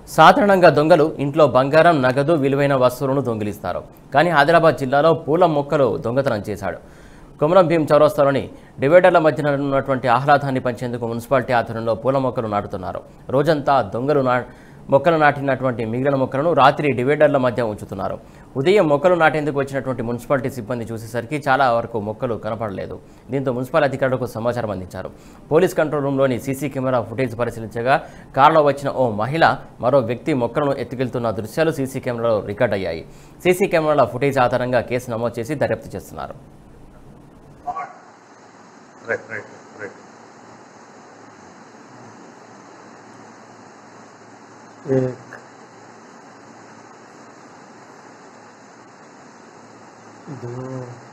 సాధారణంగా దొంగలు ఇంట్లో బంగారం నగదు విలువైన వస్తువులను దొంగిలిస్తారు కానీ ఆదిలాబాద్ జిల్లాలో పూల మొక్కలు దొంగతనం చేశాడు కొమరం భీం చౌరస్తాలోని డివైడర్ల మధ్యన ఉన్నటువంటి ఆహ్లాదాన్ని పంచేందుకు మున్సిపాలిటీ ఆధ్వర్యంలో పూల మొక్కలు నాటుతున్నారు రోజంతా దొంగలు నా మొక్కలు నాటినటువంటి మిగిలిన మొక్కలను రాత్రి డివైడర్ల మధ్య ఉంచుతున్నారు ఉదయం మొక్కలు నాటేందుకు వచ్చినటువంటి మున్సిపాలిటీ సిబ్బంది చూసేసరికి చాలా వరకు మొక్కలు కనపడలేదు దీంతో మున్సిపల్ అధికారులకు సమాచారం అందించారు పోలీస్ కంట్రోల్ రూమ్లోని సీసీ కెమెరా ఫుటేజ్ పరిశీలించగా కారులో వచ్చిన ఓ మహిళ మరో వ్యక్తి మొక్కలను ఎత్తుకెళ్తున్న దృశ్యాలు సీసీ కెమెరాలో రికార్డ్ అయ్యాయి సీసీ కెమెరాల ఫుటేజ్ ఆధారంగా కేసు నమోదు చేసి దర్యాప్తు చేస్తున్నారు రైట్ రైట్ రైట్ एक दो